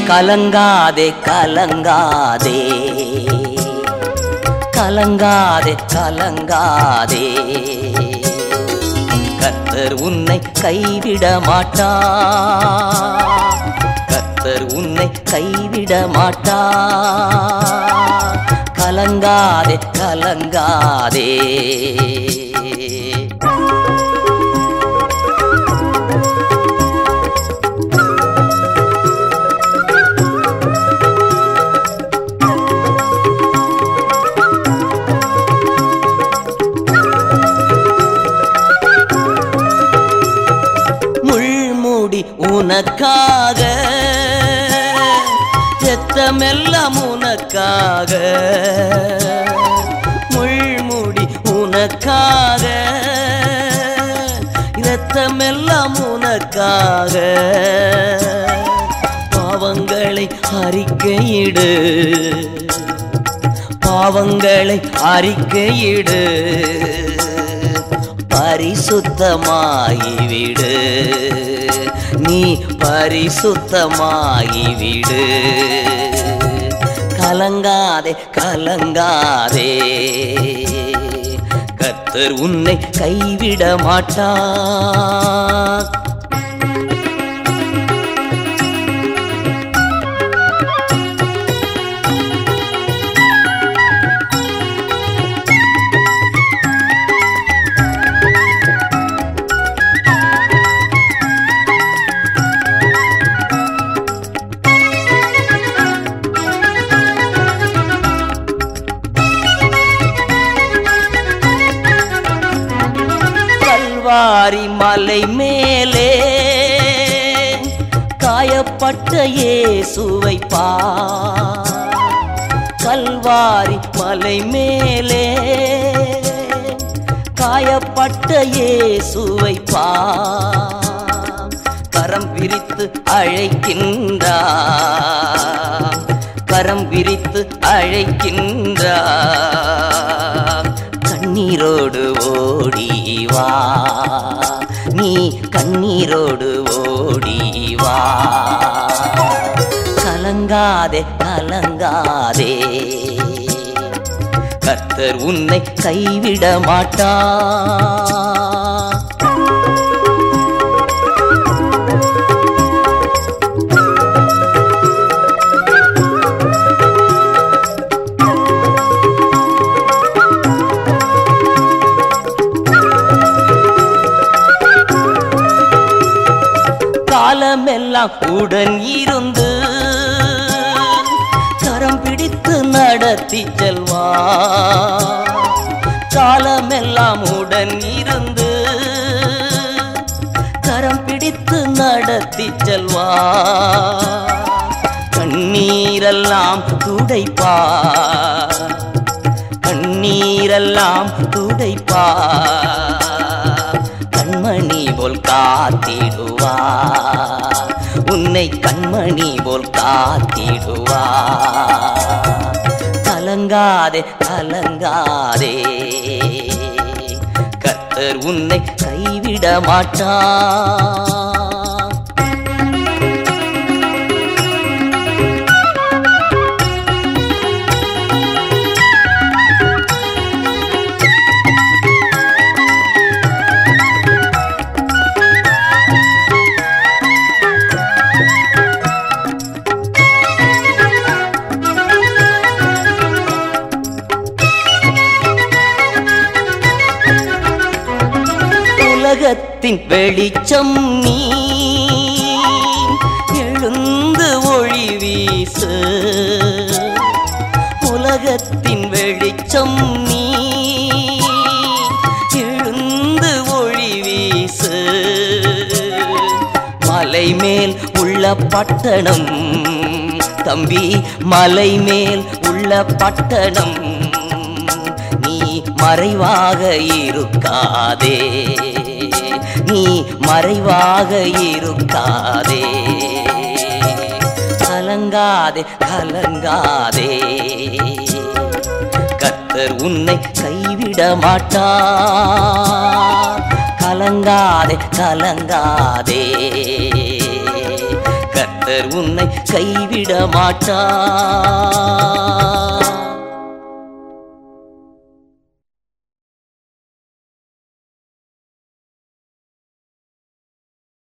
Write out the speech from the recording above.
கலங்காதே கலங்காதே கலங்காதே கலங்காதே கர்த்தர் உன்னை கைவிட மாட்டா கர்த்தர் உன்னை கைவிட மாட்டா கலங்காதே கலங்காதே முள்முடி உனக்காக ரத்தமெல்லாம் உனக்காக முள்முடி உனக்காக ரத்தமெல்லாம் உனக்காக பாவங்களை அறிக்கையிடு பாவங்களை அறிக்கையிடு பரிசுத்தமாகிவிடு நீ பரிசுத்தமாகிவிடு கலங்காதே கலங்காதே கர்த்தர் உன்னை கைவிட மாட்டார் கல்வாரி மலை மேலே காயப்பட்ட இயேசுவை பா கல்வாரி மலை மேலே காயப்பட்ட இயேசுவை பா கரம் விரித்து அழைக்கின்றார் கரம் விரித்து அழைக்கின்றார் கண்ணீரோடு ஓடி வா நீ கண்ணீரோடு ஓடி வா கலங்காதே கலங்காதே கர்த்தர் உன்னை கைவிட மாட்டார் காலமெல்லாம் உடன் இருந்து கரம் பிடித்து நடத்தி செல்வா காலமெல்லாம் உடன் இருந்து கரம் பிடித்து நடத்தி செல்வா கண்ணீரெல்லாம் துடைப்பா கண்ணீரெல்லாம் துடைப்பா கண்மணி போல் காத்திடுவா உன்னை கண்மணி போல் காத்திடுவா கலங்காதே கலங்காதே கர்த்தர் உன்னை கைவிட மாட்டா உலகத்தின் வெளிச்சம் நீ எழுந்து ஒளி வீசு உலகத்தின் வெளிச்சம் நீ எழுந்து ஒளி வீசு மலை மேல் உள்ள பட்டணம் தம்பி மலை மேல் உள்ள பட்டணம் நீ மறைவாக இருக்காதே நீ மறைவாக இருக்காதே கலங்காதே கலங்காதே கர்த்தர் உன்னை கைவிட மாட்டார் கலங்காதே கலங்காதே கர்த்தர் உன்னை கைவிட மாட்டார்